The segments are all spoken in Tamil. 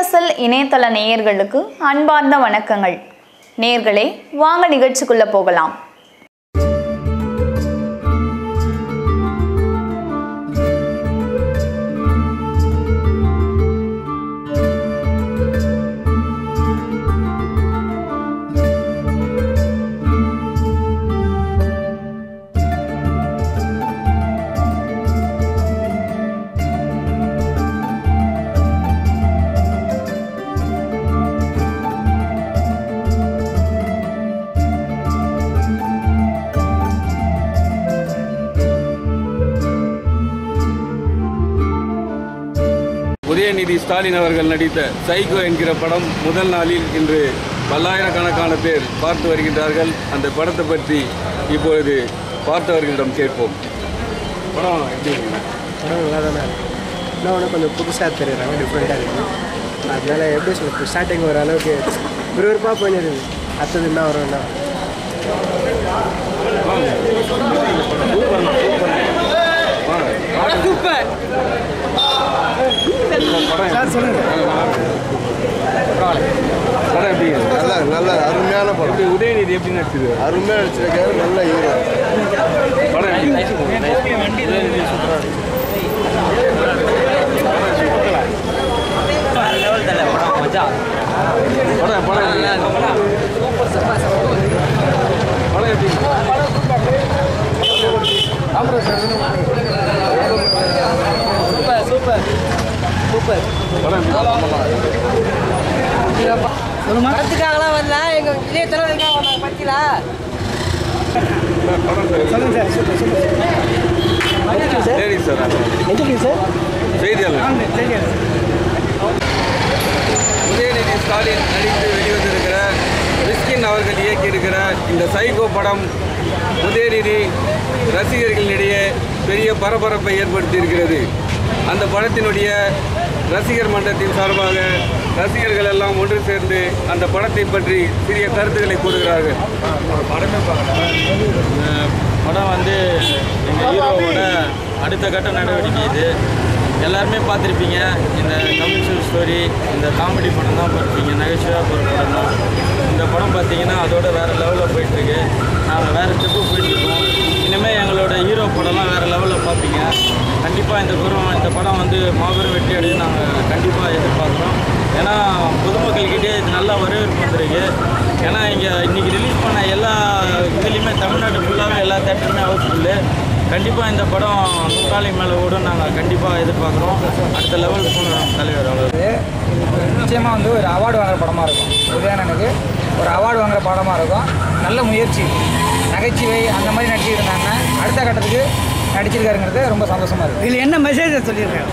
செய்தியரசல் இணையதள நேயர்களுக்கு அன்பார்ந்த வணக்கங்கள் நேயர்களே வாங்க நிகழ்ச்சிக்குள்ள போகலாம் உதயநிதி ஸ்டாலின் அவர்கள் நடித்த சைகோ என்கிற படம் முதல் நாளில் இன்று பல்லாயிரக்கணக்கான பேர் பார்த்து வருகின்றார்கள் அந்த படத்தை பற்றி இப்பொழுது பார்த்தவர்களிடம் கேட்போம் படம் எப்படி இருக்குங்க படம் நல்லா தானே இருக்கு இன்னும் ஒன்று கொஞ்சம் புதுசாக தெரியுறாங்க டிஃப்ரெண்ட்டாக இருக்குது அதனால எப்படி சொல்லுறது ஸ்டார்டிங் ஒரு அளவுக்கு விறுவிறுப்பாக போயின்னு இருக்குது அடுத்தது என்ன வரும் என்ன படம் சொல்லுங்க படம் எப்படி இருக்கு? நல்ல நல்ல அருமையான படம் எப்படி உதயநிதி எப்படி நடிச்சது அருமையாக நடிச்சிருக்காரு நல்ல ஹீரோ படம் எப்படி இருக்கு? படம் படம் எப்படி இருக்கு? படம் எப்படி இருக்கு? படம் எப்படி இருக்கு? படத்துக்காகலாம் வரல எங்க இளைய தலைவருக்காக வந்தாங்க பார்த்தீங்களா சொல்லுங்க சார் சூப்பர் சூப்பர் சரி சார் எதுக்கு சார் செய்தியாளர் சரி உதயநிதி ஸ்டாலின் நடித்து வெளிவந்திருக்கிற மிஸ்கின் அவர்கள் இயக்கியிருக்கிற இந்த சைகோ படம் உதயநிதி ரசிகர்களிடையே பெரிய பரபரப்பை ஏற்படுத்தியிருக்கிறது அந்த படத்தினுடைய ரசிகர் மன்றத்தின் சார்பாக ரசிகர்கள் எல்லாம் ஒன்று சேர்ந்து அந்த படத்தை பற்றி சிறிய கருத்துக்களை கூறுகிறார்கள் படமே பார்க்கல படம் வந்து எங்கள் ஹீரோவோட அடுத்த கட்ட நடவடிக்கை இது எல்லாருமே பார்த்துருப்பீங்க இந்த கமர்ஷியல் ஸ்டோரி இந்த காமெடி படம் தான் பார்த்துருப்பீங்க நகைச்சுவையாக போகிற படம் தான் இந்த படம் பார்த்தீங்கன்னா அதோட வேறு லெவலில் போயிட்டுருக்கு நாங்கள் வேறு ஸ்டெப்பு போயிட்டுருக்கோம் இனிமேல் எங்களோட ஹீரோ படம்லாம் வேறு லெவலில் பார்ப்பீங்க கண்டிப்பாக இந்த குரம் இந்த படம் வந்து மாபெரும் வெற்றி அடையும் நாங்கள் கண்டிப்பாக எதிர்பார்க்குறோம் ஏன்னா பொதுமக்கள்கிட்டே இது நல்லா வரவேற்பு வந்திருக்கு ஏன்னா இங்கே இன்றைக்கி ரிலீஸ் பண்ண எல்லா இதுலேயுமே தமிழ்நாடு ஃபுல்லாகவே எல்லா தேட்டருமே ஹவுஸ்ஃபுல்லு கண்டிப்பாக இந்த படம் நூற்றாலை மேலே ஓடும் நாங்கள் கண்டிப்பாக எதிர்பார்க்குறோம் அடுத்த லெவலுக்கு போகணும் தலைவர் அவ்வளோ நிச்சயமாக வந்து ஒரு அவார்டு வாங்குற படமாக இருக்கும் உதயணனுக்கு ஒரு அவார்டு வாங்குற படமாக இருக்கும் நல்ல முயற்சி நகைச்சுவை அந்த மாதிரி நடிச்சிட்டு இருந்தாங்க அடுத்த கட்டத்துக்கு நடிச்சிருக்காருங்கிறது ரொம்ப சந்தோஷமாக இருக்குது இதில் என்ன மெசேஜை சொல்லியிருக்காரு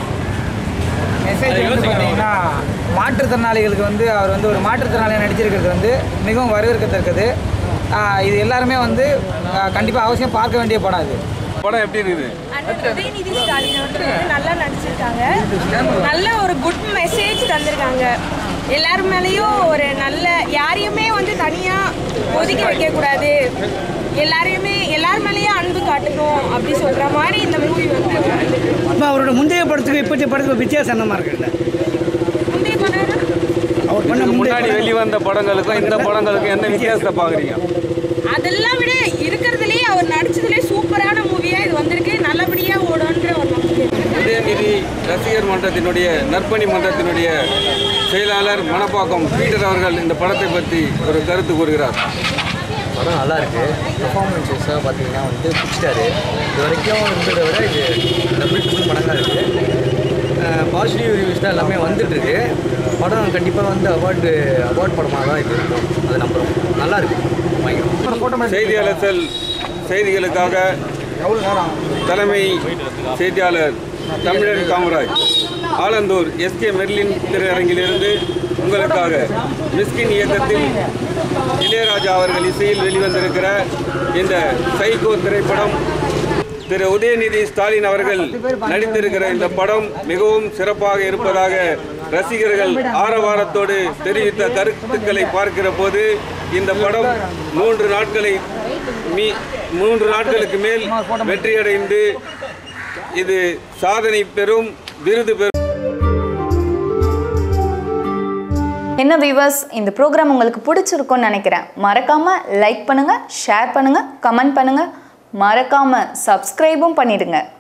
மெசேஜ் வந்து பார்த்தீங்கன்னா மாற்றுத்திறனாளிகளுக்கு வந்து அவர் வந்து ஒரு மாற்றுத்திறனாளியாக நடிச்சிருக்கிறது வந்து மிகவும் வரவேற்கத்தக்கது ஆஹ் இது எல்லாருமே வந்து கண்டிப்பாக அவசியம் பார்க்க வேண்டிய படம் இது படம் எப்படி இருக்குது அண்ணன் உதயநிதி ஸ்டாலின் அவர்கள் வந்து நல்லா நடிச்சிருக்காங்க நல்ல ஒரு குட் மெசேஜ் தந்திருக்காங்க எல்லார் மேலேயும் ஒரு நல்ல யாரையுமே வந்து தனியாக ஒதுக்கி வைக்கக்கூடாது எல்லாரையுமே எல்லார் மேலேயும் அன்பு காட்டணும் அப்படி சொல்கிற மாதிரி இந்த மூவி வந்து இப்போ அவரோட முந்தைய படத்துக்கு இப்போதைய படத்துக்கு வித்தியாசம் என்னமா இருக்குல்ல முந்தைய படம் அவர் பண்ண இதுக்கு முந்தைய முன்னாடி வெளிவந்த படங்களுக்கும் இந்த படங்களுக்கும் என்ன வித்தியாசத்தை பார்க்குறீங்க அதெல்லாம் விட இருக்கிறதுலே அவர் நடிச்சதுலேயே சூப்பரான மூவியாக இது வந்திருக்கு நல்லபடியாக ஓடுன்ற ஒரு நம்பிக்கை இருக்கு. உதயநிதி ரசிகர் மன்றத்தினுடைய நற்பணி மன்றத்தினுடைய செயலாளர் மணப்பாக்கம் பீட்டர் அவர்கள் இந்த படத்தை பற்றி ஒரு கருத்து கூறுகிறார் படம் நல்லா இருக்கு பெர்ஃபார்மன்ஸஸாக பார்த்தீங்கன்னா வந்து பிடிச்சிட்டாரு இது வரைக்கும் இருந்ததை விட இது டபுள் ட்ரிபிள் மடங்காக இருக்குது பாசிட்டிவ் ரிவ்யூஸ் தான் எல்லாமே வந்துட்டு இருக்கு படம் கண்டிப்பாக வந்து அவார்டு அவார்ட் படமாக தான் இது இருக்கும் அதை நம்புகிறோம் நல்லா இருக்கு பயங்கரம் செய்தியாளர் செல் செய்திகளுக்காக தலைமை செய்தியாளர் தமிழன் காமராஜ் ஆலந்தூர் எஸ்கே மெர்லின் திரையரங்கிலிருந்து உங்களுக்காக மிஸ்கின் இயக்கத்தில் இளையராஜா அவர்கள் இசையில் வெளிவந்திருக்கிற இந்த சைகோ திரைப்படம் திரு உதயநிதி ஸ்டாலின் அவர்கள் நடித்திருக்கிற இந்த படம் மிகவும் சிறப்பாக இருப்பதாக ரசிகர்கள் ஆரவாரத்தோடு தெரிவித்த கருத்துக்களை பார்க்கிற போது இந்த படம் மூன்று நாட்களை மீ மூன்று நாட்களுக்கு மேல் வெற்றியடைந்து இது சாதனை பெறும் விருது பெறும் என்ன வியூவர்ஸ் இந்த ப்ரோக்ராம் உங்களுக்கு பிடிச்சிருக்கும்னு நினைக்கிறேன் மறக்காமல் லைக் பண்ணுங்கள் ஷேர் பண்ணுங்கள் கமெண்ட் பண்ணுங்கள் மறக்காமல் சப்ஸ்கிரைபும் பண்ணிடுங்க